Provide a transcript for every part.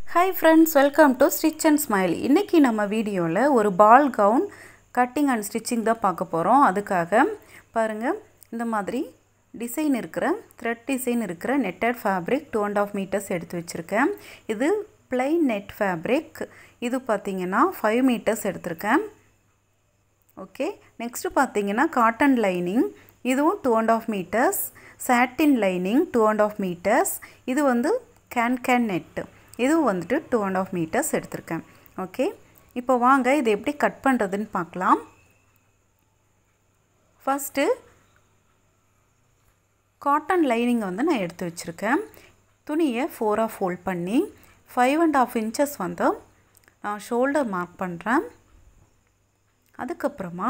hi friends welcome to stitch and smile இன்றைக்கி நம்ம வீடியோவில் ஒரு ball gown cutting and stitching தான் பார்க்க போகிறோம் அதுக்காக பாருங்கள் இந்த மாதிரி டிசைன் இருக்கிற த்ரெட் டிசைன் இருக்கிற netted fabric two and half metres எடுத்து வச்சுருக்கேன் இது பிளைன் நெட் ஃபேப்ரிக் இது பார்த்திங்கன்னா ஃபைவ் மீட்டர்ஸ் எடுத்திருக்கேன் ஓகே நெக்ஸ்ட்டு பார்த்தீங்கன்னா காட்டன் லைனிங் இதுவும் two and half metres satin lining two and half metres இது வந்து கேன் கேன் நெட்டு இதுவும் வந்துட்டு டூ அண்ட் ஆஃப் மீட்டர்ஸ் எடுத்திருக்கேன் ஓகே இப்போ வாங்க இது எப்படி கட் பண்ணுறதுன்னு பார்க்கலாம் ஃபஸ்ட்டு காட்டன் லைனிங் வந்து நான் எடுத்து வச்சுருக்கேன் துணியை ஃபோராக ஃபோல்ட் பண்ணி ஃபைவ் அண்ட் ஆஃப் இன்ச்சஸ் வந்து நான் ஷோல்டர் மார்க் பண்ணுறேன் அதுக்கப்புறமா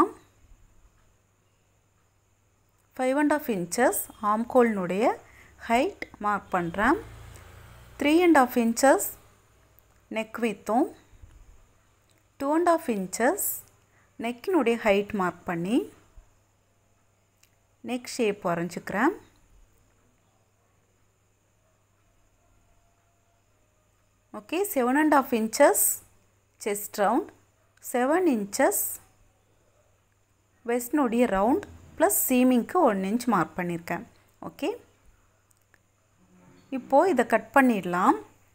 ஃபைவ் அண்ட் ஆஃப் இன்ச்சஸ் ஆம்கோல்னுடைய ஹைட் மார்க் பண்ணுறேன் three and half inches neck வித்தும் டூ அண்ட் ஆஃப் இன்ச்சஸ் நெக்கினுடைய ஹைட் மார்க் பண்ணி நெக் ஷேப் வரைஞ்சிக்கிறேன் okay seven and half inches chest round seven inches வெஸ்ட்னுடைய ரவுண்ட் ப்ளஸ் சீமிங்க்கு ஒன் இன்ச் மார்க் பண்ணியிருக்கேன் okay இப்போது இதை கட் பண்ணிடலாம்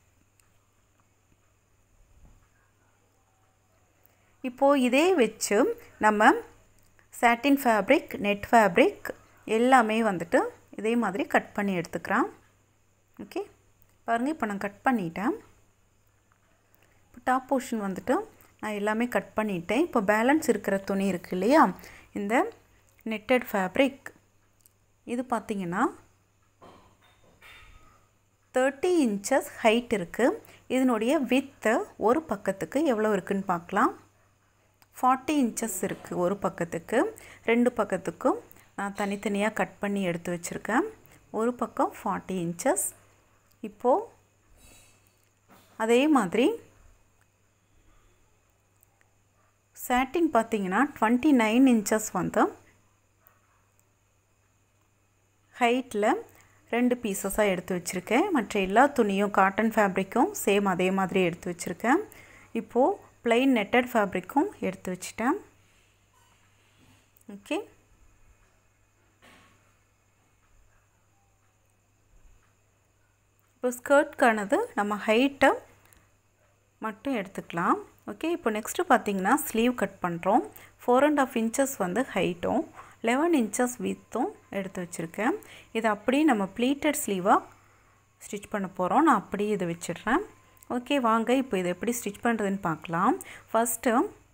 இப்போது இதே வச்சு நம்ம சாட்டின் ஃபேப்ரிக் நெட் ஃபேப்ரிக் எல்லாமே வந்துட்டு இதே மாதிரி கட் பண்ணி எடுத்துக்கிறேன் ஓகே பாருங்கள் இப்போ நான் கட் பண்ணிட்டேன் இப்போ டாப் போர்ஷன் வந்துட்டு நான் எல்லாமே கட் பண்ணிட்டேன் இப்போ பேலன்ஸ் இருக்கிற துணி இருக்குது இல்லையா இந்த நெட்டட் ஃபேப்ரிக் இது பார்த்திங்கன்னா தேர்ட்டி இன்ச்சஸ் ஹைட் இருக்குது இதனுடைய வித்து ஒரு பக்கத்துக்கு எவ்வளோ இருக்குதுன்னு பார்க்கலாம் ஃபார்ட்டி இன்ச்சஸ் இருக்குது ஒரு பக்கத்துக்கு ரெண்டு பக்கத்துக்கும் நான் தனித்தனியாக கட் பண்ணி எடுத்து வச்சுருக்கேன் ஒரு பக்கம் ஃபார்ட்டி இன்ச்சஸ் இப்போது அதே மாதிரி சாட்டின் பார்த்திங்கன்னா டுவெண்ட்டி நைன் இன்ச்சஸ் வந்து ஹைட்டில் ரெண்டு பீசஸாக எடுத்து வச்சுருக்கேன் மற்ற எல்லா துணியும் காட்டன் ஃபேப்ரிக்கும் சேம் அதே மாதிரி எடுத்து வச்சுருக்கேன் இப்போது ப்ளைன் நெட்டட் ஃபேப்ரிக்கும் எடுத்து வச்சிட்டேன் ஓகே இப்போ ஸ்கர்ட்கானது நம்ம ஹைட்டை மட்டும் எடுத்துக்கலாம் ஓகே இப்போ நெக்ஸ்ட்டு பார்த்திங்கன்னா ஸ்லீவ் கட் பண்ணுறோம் ஃபோர் அண்ட் ஆஃப் இன்ச்சஸ் வந்து ஹைட்டும் லெவன் இன்ச்சஸ் வித்தும் எடுத்து வச்சுருக்கேன் இதை அப்படியே நம்ம ப்ளீட்டட் ஸ்லீவாக ஸ்டிச் பண்ண போகிறோம் நான் அப்படியே இதை வச்சிடுறேன் ஓகே வாங்க இப்போ இதை எப்படி ஸ்டிச் பண்ணுறதுன்னு பார்க்கலாம் ஃபஸ்ட்டு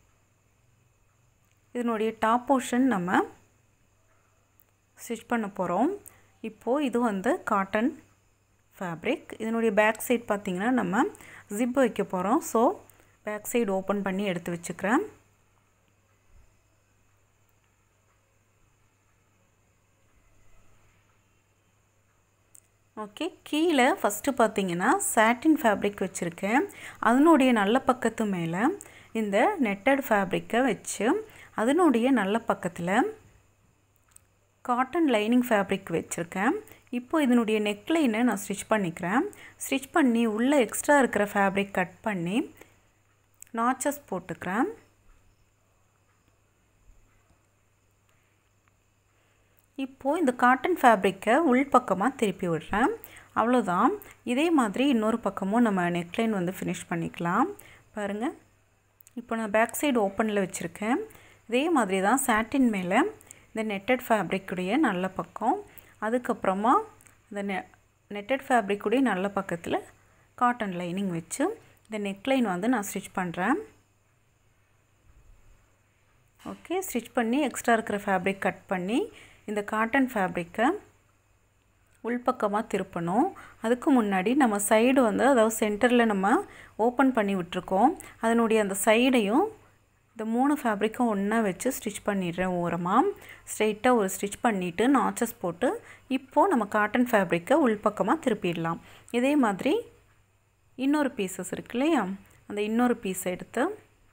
இதனுடைய டாப் போர்ஷன் நம்ம ஸ்டிச் பண்ண போகிறோம் இப்போது இது வந்து காட்டன் ஃபேப்ரிக் இதனுடைய பேக் சைட் பார்த்திங்கன்னா நம்ம ஜிப் வைக்க போகிறோம் ஸோ பேக் சைடு ஓப்பன் பண்ணி எடுத்து வச்சுக்கிறேன் ஓகே கீழே ஃபஸ்ட்டு பார்த்தீங்கன்னா சாட்டின் ஃபேப்ரிக் வச்சுருக்கேன் அதனுடைய நல்ல பக்கத்து மேலே இந்த நெட்டட் ஃபேப்ரிக்கை வச்சு அதனுடைய நல்ல பக்கத்தில் காட்டன் லைனிங் ஃபேப்ரிக் வச்சுருக்கேன் இப்போது இதனுடைய நெக்லைனை நான் ஸ்டிச் பண்ணிக்கிறேன் ஸ்டிச் பண்ணி உள்ளே எக்ஸ்ட்ரா இருக்கிற ஃபேப்ரிக் கட் பண்ணி நாச்சஸ் போட்டுக்கிறேன் இப்போது இந்த காட்டன் ஃபேப்ரிக்கை உள்பக்கமாக திருப்பி விடுறேன் அவ்வளோதான் இதே மாதிரி இன்னொரு பக்கமும் நம்ம நெக்லைன் வந்து ஃபினிஷ் பண்ணிக்கலாம் பாருங்கள் இப்போ நான் பேக் சைடு ஓப்பனில் வச்சுருக்கேன் இதே மாதிரி தான் சாட்டின் மேலே இந்த நெட்டட் ஃபேப்ரிக்குடைய நல்ல பக்கம் அதுக்கப்புறமா இந்த நெ நெட்டட் ஃபேப்ரிக்குடைய நல்ல பக்கத்தில் காட்டன் லைனிங் வச்சு இந்த நெக்லைன் வந்து நான் ஸ்டிச் பண்ணுறேன் ஓகே ஸ்டிச் பண்ணி எக்ஸ்ட்ரா இருக்கிற ஃபேப்ரிக் கட் பண்ணி இந்த காட்டன் ஃபேப்ரிக்கை உள்பக்கமாக திருப்பணும் அதுக்கு முன்னாடி நம்ம சைடு வந்து அதாவது சென்டரில் நம்ம ஓப்பன் பண்ணி விட்டுருக்கோம் அதனுடைய அந்த சைடையும் இந்த மூணு ஃபேப்ரிக்கும் ஒன்றா வச்சு ஸ்டிச் பண்ணிடுறேன் ஓரமாக ஸ்ட்ரெயிட்டாக ஒரு ஸ்டிச் பண்ணிவிட்டு நாச்சஸ் போட்டு இப்போது நம்ம காட்டன் ஃபேப்ரிக்கை உள்பக்கமாக திருப்பிடலாம் இதே மாதிரி இன்னொரு பீசஸ் இருக்கு இல்லையா அந்த இன்னொரு பீஸ் எடுத்து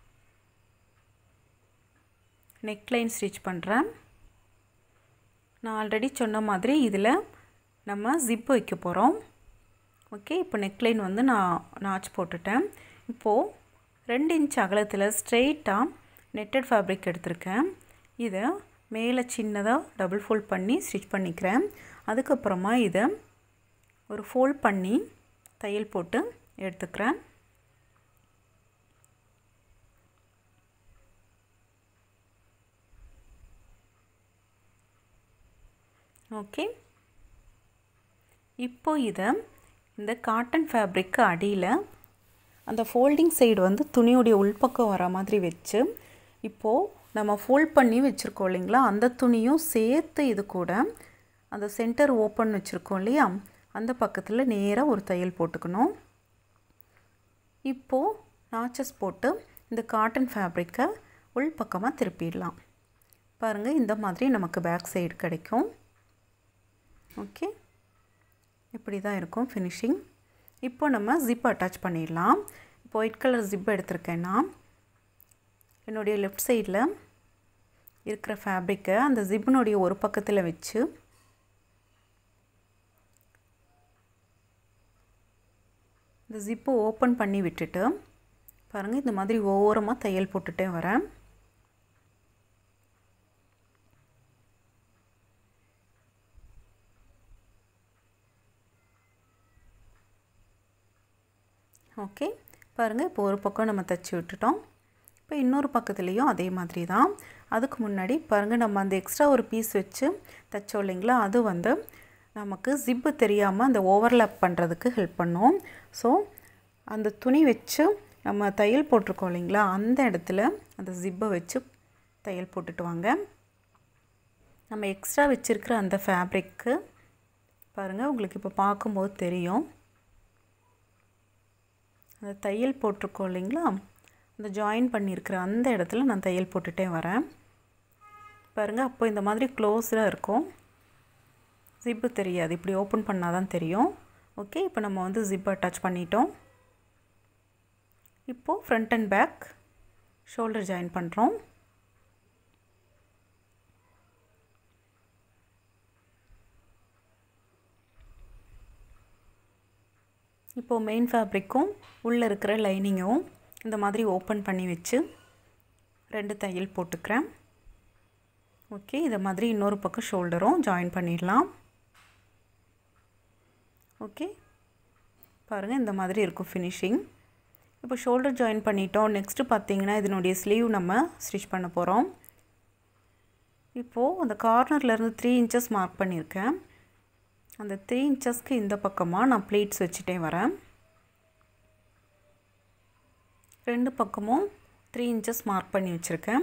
நெக்லைன் ஸ்டிச் பண்ணுறேன் நான் ஆல்ரெடி சொன்ன மாதிரி இதில் நம்ம ஜிப்பு வைக்க போகிறோம் ஓகே இப்போ நெக்லைன் வந்து நான் நாச் போட்டுட்டேன் இப்போது ரெண்டு இன்ச் அகலத்தில் ஸ்ட்ரெயிட்டாக நெட்டட் ஃபேப்ரிக் எடுத்திருக்கேன் இதை மேலே சின்னதாக டபுள் ஃபோல்ட் பண்ணி ஸ்டிச் பண்ணிக்கிறேன் அதுக்கப்புறமா இதை ஒரு ஃபோல்ட் பண்ணி தையல் போட்டு எடுத்துக்கிறேன் ஓகே இப்போ இதை இந்த காட்டன் ஃபேப்ரிக்கு அடியில் அந்த ஃபோல்டிங் சைடு வந்து துணியுடைய உள்பக்கம் வர மாதிரி வச்சு இப்போது நம்ம ஃபோல்ட் பண்ணி வச்சுருக்கோம் இல்லைங்களா அந்த துணியும் சேர்த்து இது கூட அந்த சென்டர் ஓப்பன் வச்சுருக்கோம் இல்லையா அந்த பக்கத்தில் நேராக ஒரு தையல் போட்டுக்கணும் இப்போது நாச்சஸ் போட்டு இந்த காட்டன் ஃபேப்ரிக்கை உள்பக்கமாக திருப்பிடலாம் பாருங்கள் இந்த மாதிரி நமக்கு பேக் சைடு கிடைக்கும் ஓகே இப்படி தான் இருக்கும் ஃபினிஷிங் இப்போ நம்ம ஜிப் அட்டாச் பண்ணிடலாம் இப்போ ஒயிட் கலர் ஜிப் எடுத்திருக்கேன்னா என்னுடைய லெஃப்ட் சைடில் இருக்கிற ஃபேப்ரிக்கை அந்த ஜிப்பினுடைய ஒரு பக்கத்தில் வச்சு இந்த ஜிப்பு ஓப்பன் பண்ணி விட்டுட்டு பாருங்கள் இந்த மாதிரி ஓரமாக தையல் போட்டுகிட்டே வரேன் ஓகே பாருங்கள் இப்போ ஒரு பக்கம் நம்ம தைச்சி விட்டுட்டோம் இப்போ இன்னொரு பக்கத்துலேயும் அதே மாதிரி தான் அதுக்கு முன்னாடி பாருங்கள் நம்ம அந்த எக்ஸ்ட்ரா ஒரு பீஸ் வச்சு தைச்சோம் இல்லைங்களா அது வந்து நமக்கு ஜிப்பு தெரியாமல் அந்த ஓவர்லேப் பண்ணுறதுக்கு ஹெல்ப் பண்ணும் ஸோ அந்த துணி வச்சு நம்ம தையல் போட்டிருக்கோம் இல்லைங்களா அந்த இடத்துல அந்த ஜிப்பை வச்சு தையல் போட்டுட்டு வாங்க நம்ம எக்ஸ்ட்ரா வச்சுருக்கிற அந்த ஃபேப்ரிக்கு பாருங்கள் உங்களுக்கு இப்போ பார்க்கும்போது தெரியும் அந்த தையல் போட்டிருக்கோம் இல்லைங்களா அந்த ஜாயின் பண்ணியிருக்கிற அந்த இடத்துல நான் தையல் போட்டுகிட்டே வரேன் பாருங்கள் அப்போ இந்த மாதிரி க்ளோஸ்டாக இருக்கும் ஜிப்பு தெரியாது இப்படி ஓப்பன் பண்ணால் தான் தெரியும் ஓகே இப்போ நம்ம வந்து ஜிப் அட்டாச் பண்ணிட்டோம் இப்போது front and back shoulder join பண்ணுறோம் இப்போது மெயின் ஃபேப்ரிக்கும் உள்ளே இருக்கிற லைனிங்கும் இந்த மாதிரி ஓப்பன் பண்ணி வச்சு ரெண்டு தையல் போட்டுக்கிறேன் ஓகே இதை மாதிரி இன்னொரு பக்கம் ஷோல்டரும் ஜாயின் பண்ணிடலாம் ஓகே பாருங்கள் இந்த மாதிரி இருக்கும் ஃபினிஷிங் இப்போ ஷோல்டர் ஜாயின் பண்ணிட்டோம் நெக்ஸ்ட்டு பார்த்தீங்கன்னா இதனுடைய ஸ்லீவ் நம்ம ஸ்டிச் பண்ண போகிறோம் இப்போது அந்த கார்னர்லேருந்து த்ரீ இன்ச்சஸ் மார்க் பண்ணியிருக்கேன் அந்த த்ரீ இன்ச்சஸ்க்கு இந்த பக்கமாக நான் ப்ளீட்ஸ் வச்சுட்டே வரேன் ரெண்டு பக்கமும் த்ரீ இன்ச்சஸ் மார்க் பண்ணி வச்சுருக்கேன்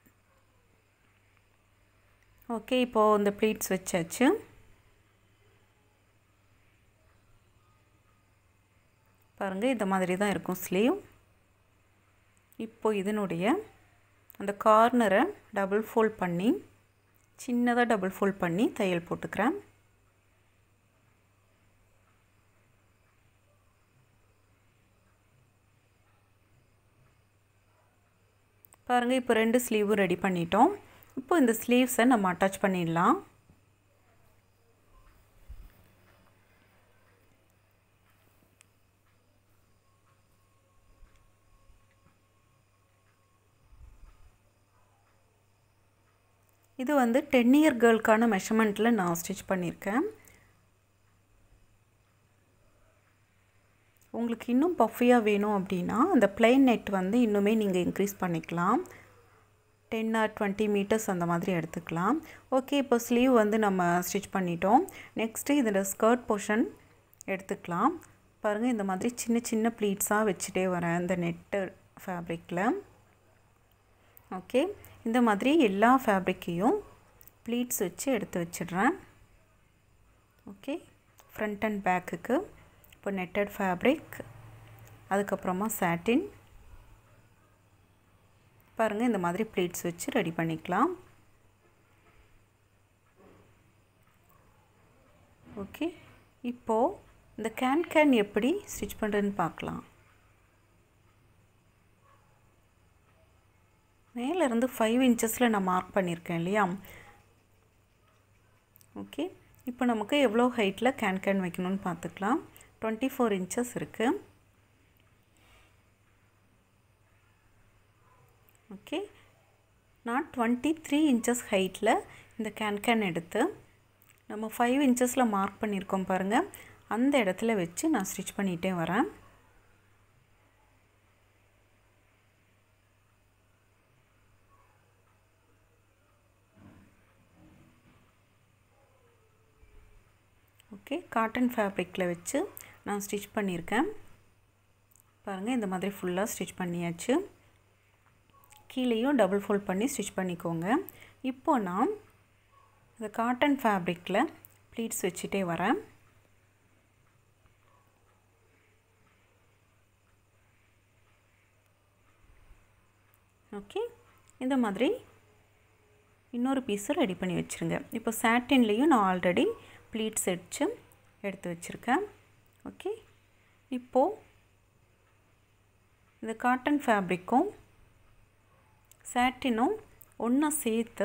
ஓகே இப்போது இந்த ப்ளீட்ஸ் வச்சாச்சு பாருங்கள் இந்த மாதிரி தான் இருக்கும் ஸ்லீவ் இப்போ இதனுடைய அந்த கார்னரை டபுள் ஃபோல்ட் பண்ணி சின்னதாக டபுள் ஃபோல்ட் பண்ணி தையல் போட்டுக்கிறேன் பாருங்கள் இப்போ ரெண்டு ஸ்லீவும் ரெடி பண்ணிட்டோம் இப்போ இந்த ஸ்லீவ்ஸை நம்ம அட்டாச் பண்ணிடலாம் இது வந்து டென் இயர் கேர்ளுக்கான மெஷர்மெண்ட்டில் நான் ஸ்டிச் பண்ணியிருக்கேன் உங்களுக்கு இன்னும் பஃபியாக வேணும் அப்படின்னா அந்த பிளைன் நெட் வந்து இன்னுமே நீங்கள் இன்க்ரீஸ் பண்ணிக்கலாம் டென் ஆர் டுவெண்ட்டி மீட்டர்ஸ் அந்த மாதிரி எடுத்துக்கலாம் ஓகே இப்போ ஸ்லீவ் வந்து நம்ம ஸ்டிச் பண்ணிட்டோம் நெக்ஸ்ட்டு இதில் ஸ்கர்ட் போர்ஷன் எடுத்துக்கலாம் பாருங்கள் இந்த மாதிரி சின்ன சின்ன ப்ளீட்ஸாக வச்சுட்டே வரேன் இந்த நெட்டு ஃபேப்ரிக்கில் ஓகே இந்த மாதிரி எல்லா ஃபேப்ரிக்கையும் ப்ளீட்ஸ் வச்சு எடுத்து வச்சிடுறேன் ஓகே ஃப்ரண்ட் அண்ட் பேக்குக்கு இப்போ நெட்டட் ஃபேப்ரிக் அதுக்கப்புறமா சாட்டின் பாருங்கள் இந்த மாதிரி ப்ளீட்ஸ் வச்சு ரெடி பண்ணிக்கலாம் ஓகே இப்போது இந்த கேன் கேன் எப்படி ஸ்டிச் பண்ணுறதுன்னு பார்க்கலாம் மேலேருந்து ஃபைவ் இன்ச்சஸில் நான் மார்க் பண்ணியிருக்கேன் இல்லையா ஓகே இப்போ நமக்கு எவ்வளோ ஹைட்டில் கேன் கேன் வைக்கணும்னு பார்த்துக்கலாம் டுவெண்ட்டி ஃபோர் இன்ச்சஸ் இருக்குது ஓகே நான் டுவெண்ட்டி த்ரீ இன்ச்சஸ் ஹைட்டில் இந்த கேன் கேன் எடுத்து நம்ம ஃபைவ் இன்ச்சஸில் மார்க் பண்ணியிருக்கோம் பாருங்கள் அந்த இடத்துல வச்சு நான் ஸ்டிச் பண்ணிகிட்டே வரேன் ஓகே காட்டன் ஃபேப்ரிக்கில் வச்சு நான் ஸ்டிச் பண்ணியிருக்கேன் பாருங்கள் இந்த மாதிரி ஃபுல்லாக ஸ்டிச் பண்ணியாச்சு கீழேயும் டபுள் ஃபோல்ட் பண்ணி ஸ்டிச் பண்ணிக்கோங்க இப்போ நான் இந்த காட்டன் ஃபேப்ரிக்கில் ப்ளீட்ஸ் வச்சுட்டே வரேன் ஓகே இந்த மாதிரி இன்னொரு பீஸும் ரெடி பண்ணி வச்சுருங்க இப்போ சாட்டின்லேயும் நான் ஆல்ரெடி ப்ளீட்ஸ் அடித்து எடுத்து வச்சுருக்கேன் ஓகே இப்போது இந்த காட்டன் ஃபேப்ரிக்கும் சாட்டினும் ஒன்றா சேர்த்து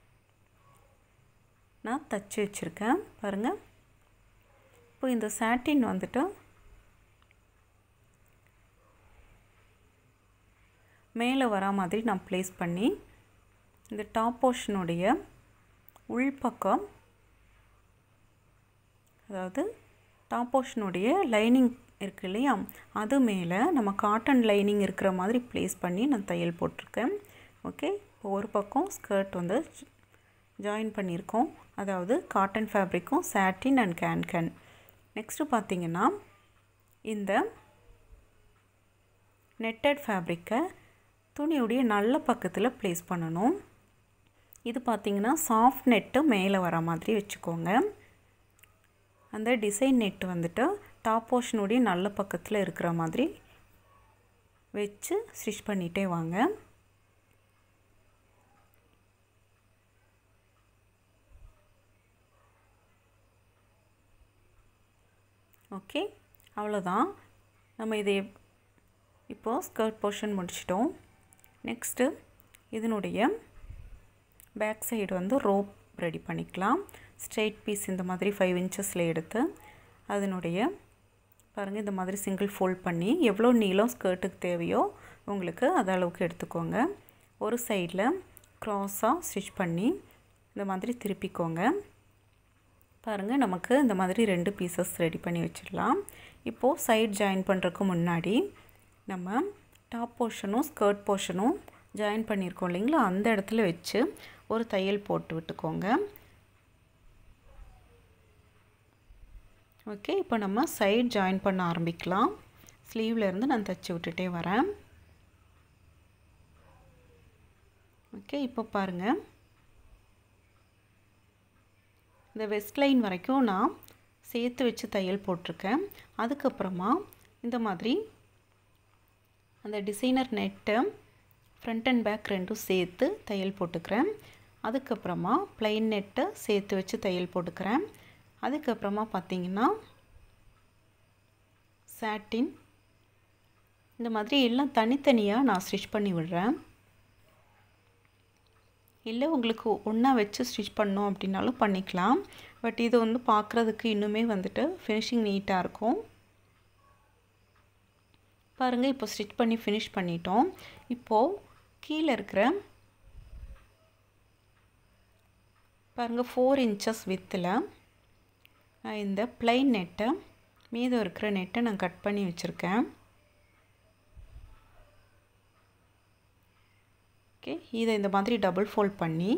நான் தச்சு வச்சுருக்கேன் பாருங்கள் இப்போ இந்த சாட்டின் வந்துட்டு மேலே வரா மாதிரி நான் ப்ளேஸ் பண்ணி இந்த டாப் போர்ஷனுடைய உள்பக்கம் அதாவது டாப் போர்ஷனுடைய லைனிங் இருக்கு இல்லையா அது மேலே நம்ம காட்டன் லைனிங் இருக்கிற மாதிரி ப்ளேஸ் பண்ணி நான் தையல் போட்டிருக்கேன் ஓகே இப்போ ஒரு பக்கம் ஸ்கர்ட் வந்து ஜாயின் பண்ணியிருக்கோம் அதாவது காட்டன் ஃபேப்ரிக்கும் satin and can can next பார்த்திங்கன்னா இந்த நெட்டட் ஃபேப்ரிக்கை துணியுடைய நல்ல பக்கத்தில் ப்ளேஸ் பண்ணணும் இது பார்த்திங்கன்னா சாஃப்ட் நெட்டு மேலே வர மாதிரி வச்சுக்கோங்க அந்த டிசைன் நெட் வந்துட்டு டாப் போர்ஷனுடைய நல்ல பக்கத்தில் இருக்கிற மாதிரி வச்சு ஸ்டிச் பண்ணிகிட்டே வாங்க ஓகே அவ்வளோதான் நம்ம இதை இப்போது ஸ்கர்ட் போர்ஷன் முடிச்சிட்டோம் நெக்ஸ்ட்டு இதனுடைய பேக் சைடு வந்து ரோப் ரெடி பண்ணிக்கலாம் ஸ்ட்ரெயிட் பீஸ் இந்த மாதிரி ஃபைவ் இன்ச்சஸில் எடுத்து அதனுடைய பாருங்கள் இந்த மாதிரி சிங்கிள் ஃபோல்ட் பண்ணி எவ்வளோ நீளம் ஸ்கர்ட்டுக்கு தேவையோ உங்களுக்கு அது அளவுக்கு எடுத்துக்கோங்க ஒரு சைடில் க்ராஸாக ஸ்டிச் பண்ணி இந்த மாதிரி திருப்பிக்கோங்க பாருங்கள் நமக்கு இந்த மாதிரி ரெண்டு பீசஸ் ரெடி பண்ணி வச்சிடலாம் இப்போது சைட் ஜாயின் பண்ணுறதுக்கு முன்னாடி நம்ம டாப் போர்ஷனும் ஸ்கர்ட் போர்ஷனும் ஜாயின் பண்ணியிருக்கோம் இல்லைங்களா அந்த இடத்துல வச்சு ஒரு தையல் போட்டு விட்டுக்கோங்க ஓகே இப்போ நம்ம சைட் ஜாயின் பண்ண ஆரம்பிக்கலாம் ஸ்லீவ்லேருந்து நான் தைச்சி விட்டுட்டே வரேன் ஓகே இப்போ பாருங்கள் இந்த வெஸ்ட் லைன் வரைக்கும் நான் சேர்த்து வச்சு தையல் போட்டிருக்கேன் அதுக்கப்புறமா இந்த மாதிரி அந்த டிசைனர் நெட்டை ஃப்ரண்ட் அண்ட் பேக் ரெண்டும் சேர்த்து தையல் போட்டுக்கிறேன் அதுக்கப்புறமா ப்ளைன் நெட்டை சேர்த்து வச்சு தையல் போட்டுக்கிறேன் அதுக்கப்புறமா பார்த்திங்கன்னா சாட்டின் இந்த மாதிரி எல்லாம் தனித்தனியாக நான் ஸ்டிச் பண்ணி விடுறேன் இல்லை உங்களுக்கு ஒன்றா வச்சு ஸ்டிச் பண்ணோம் அப்படின்னாலும் பண்ணிக்கலாம் பட் இது வந்து பார்க்குறதுக்கு இன்னுமே வந்துட்டு ஃபினிஷிங் நீட்டாக இருக்கும் பாருங்கள் இப்போ ஸ்டிச் பண்ணி ஃபினிஷ் பண்ணிட்டோம் இப்போது கீழே இருக்கிற பாருங்கள் ஃபோர் இன்ச்சஸ் வித்தில் நான் இந்த ப்ளைன் நெட்டை மீதம் இருக்கிற நெட்டை நான் கட் பண்ணி வச்சுருக்கேன் ஓகே இதை இந்த மாதிரி டபுள் ஃபோல்ட் பண்ணி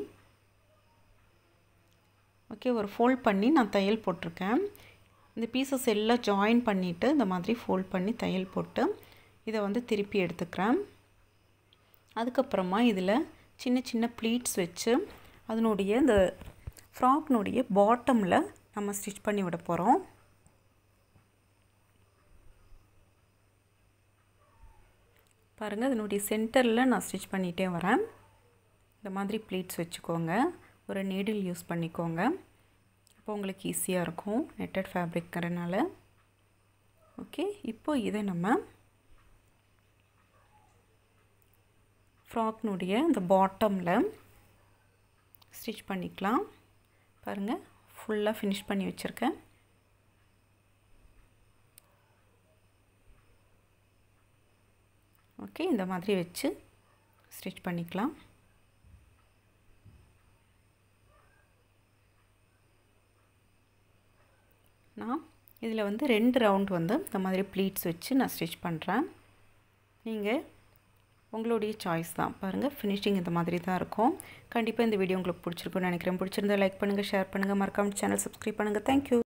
ஓகே ஒரு ஃபோல்ட் பண்ணி நான் தையல் போட்டிருக்கேன் இந்த பீசஸ் எல்லாம் ஜாயின் பண்ணிவிட்டு இந்த மாதிரி ஃபோல்ட் பண்ணி தையல் போட்டு இதை வந்து திருப்பி எடுத்துக்கிறேன் அதுக்கப்புறமா இதில் சின்ன சின்ன ப்ளீட்ஸ் வச்சு அதனுடைய இந்த ஃப்ராக்னுடைய பாட்டமில் நம்ம ஸ்டிச் பண்ணி விட போகிறோம் பாருங்கள் அதனுடைய சென்டரில் நான் ஸ்டிச் பண்ணிகிட்டே வரேன் இந்த மாதிரி ப்ளீட்ஸ் வச்சுக்கோங்க ஒரு நீடில் யூஸ் பண்ணிக்கோங்க அப்போ உங்களுக்கு ஈஸியாக இருக்கும் நெட்டட் ஃபேப்ரிக்கிறனால ஓகே இப்போ இதை நம்ம ஃப்ராக்னுடைய இந்த பாட்டமில் ஸ்டிச் பண்ணிக்கலாம் பாருங்கள் ஃபுல்லாக ஃபினிஷ் பண்ணி வச்சுருக்கேன் ஓகே இந்த மாதிரி வச்சு ஸ்டிச் பண்ணிக்கலாம் நான் இதில் வந்து ரெண்டு ரவுண்ட் வந்து இந்த மாதிரி ப்ளீட்ஸ் வச்சு நான் ஸ்டிச் பண்ணுறேன் நீங்கள் உங்களுடைய சாய்ஸ் தான் பாருங்கள் ஃபினிஷிங் இந்த மாதிரி தான் இருக்கும் கண்டிப்பாக இந்த வீடியோ உங்களுக்கு பிடிச்சிருக்குன்னு நினைக்கிறேன் பிடிச்சிருந்தா லைக் பண்ணுங்கள் ஷேர் பண்ணுங்கள் மறக்காம சேனல் சப்ஸ்கிரைப் பண்ணுங்கள் தேங்க்யூ